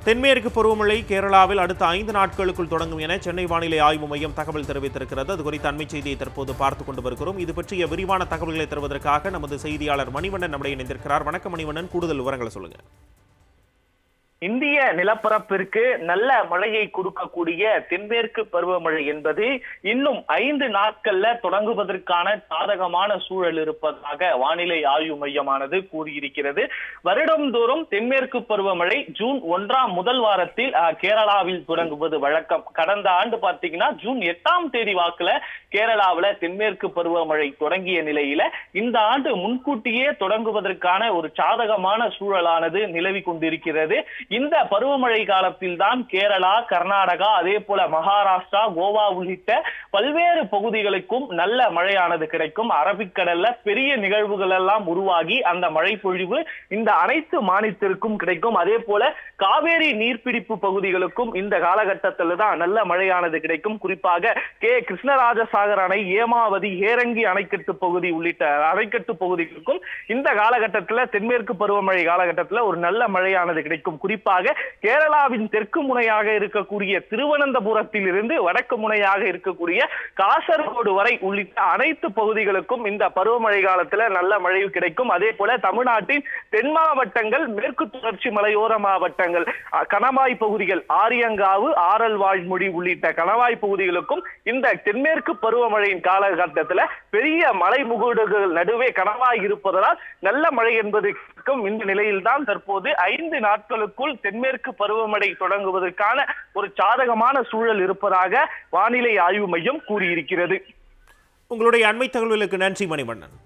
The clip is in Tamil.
தென்மேற்கு பருவமழை கேரளாவில் அடுத்த ஐந்து நாட்களுக்குள் தொடங்கும் என சென்னை வானிலை ஆய்வு மையம் தகவல் தெரிவித்திருக்கிறது அது குறித்த அண்மை செய்தியை தற்போது பார்த்து கொண்டு வருகிறோம் இது பற்றிய விரிவான தகவல்களை தருவதற்காக நமது செய்தியாளர் மணிவண்ணன் நம்முடைய இணைந்திருக்கிறார் வணக்கம் மணிவண்ணன் கூடுதல் விவரங்களை சொல்லுங்க இந்திய நிலப்பரப்பிற்கு நல்ல மழையை கொடுக்கக்கூடிய தென்மேற்கு பருவமழை என்பது இன்னும் ஐந்து நாட்கள்ல தொடங்குவதற்கான சாதகமான சூழல் இருப்பதாக வானிலை ஆய்வு மையமானது கூறியிருக்கிறது வருடந்தோறும் தென்மேற்கு பருவமழை ஜூன் ஒன்றாம் முதல் வாரத்தில் அஹ், கேரளாவில் தொடங்குவது வழக்கம் கடந்த ஆண்டு பார்த்தீங்கன்னா ஜூன் எட்டாம் தேதி வாக்குல கேரளாவுல தென்மேற்கு பருவமழை தொடங்கிய நிலையில இந்த ஆண்டு முன்கூட்டியே தொடங்குவதற்கான ஒரு சாதகமான சூழலானது நிலவி கொண்டிருக்கிறது இந்த பருவமழை காலத்தில் தான் கேரளா கர்நாடகா அதே போல மகாராஷ்டிரா கோவா உள்ளிட்ட பல்வேறு பகுதிகளுக்கும் நல்ல மழையானது கிடைக்கும் அரபிக்கடல்ல பெரிய நிகழ்வுகள் எல்லாம் உருவாகி அந்த மழை பொழிவு இந்த அனைத்து மாநிலத்திற்கும் கிடைக்கும் அதே போல காவேரி நீர்பிடிப்பு பகுதிகளுக்கும் இந்த காலகட்டத்தில் தான் நல்ல மழையானது கிடைக்கும் குறிப்பாக கே கிருஷ்ணராஜசாகர் அணை ஏமாவதி ஏரங்கி அணைக்கட்டு பகுதி உள்ளிட்ட அணைக்கட்டு பகுதிகளுக்கும் இந்த காலகட்டத்துல தென்மேற்கு பருவமழை காலகட்டத்துல ஒரு நல்ல மழையானது கிடைக்கும் குறிப்பாக கேரளாவின் தெற்கு முனையாக இருக்கக்கூடிய திருவனந்தபுரத்தில் இருந்து வடக்கு முனையாக இருக்கக்கூடிய காசர்கோடு வரை உள்ளிட்ட அனைத்து பகுதிகளுக்கும் இந்த பருவமழை காலத்துல நல்ல மழை கிடைக்கும் அதே போல தமிழ்நாட்டின் தென் மாவட்டங்கள் மேற்கு தொடர்ச்சி மலையோர மாவட்டங்கள் அஹ், கணவாய் பகுதிகள் ஆரியங்காவு ஆரல் வாழ்மொழி உள்ளிட்ட கணவாய் பகுதிகளுக்கும் இந்த தென்மேற்கு பருவமழையின் காலகட்டத்துல பெரிய மலை முகடுகள் நடுவே கணவாய் இருப்பதனால் நல்ல மழை என்பது இருக்கும் இந்த நிலையில்தான் தற்போது ஐந்து நாட்களுக்குள் தென்மேற்கு பருவமழை தொடங்குவதற்கான ஒரு சாதகமான சூழல் இருப்பதாக வானிலை ஆய்வு மையம் கூறியிருக்கிறது உங்களுடைய அண்மை தகவல்களுக்கு நன்றி மணிவண்ணன்